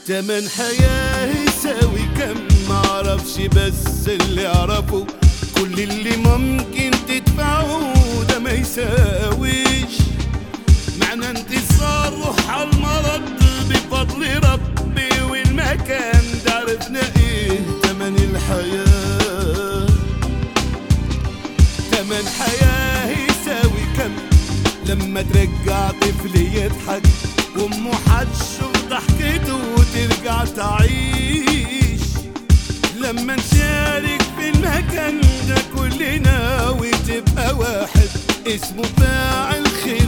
تمن حياة يساوي كم معرفش بس اللي يعرفه كل اللي ممكن تدفعه ده ما يساويش معنى انتصار روح على المرض بفضل ربي والمكان ده عرفنا ايه تمن الحياة تمن حياة يساوي كم لما ترجع طفل يضحك وامه هتشوف ضحكته وترجع تعيش لما نشارك في المكان ده كلنا وتبقى واحد اسمه فاعل خير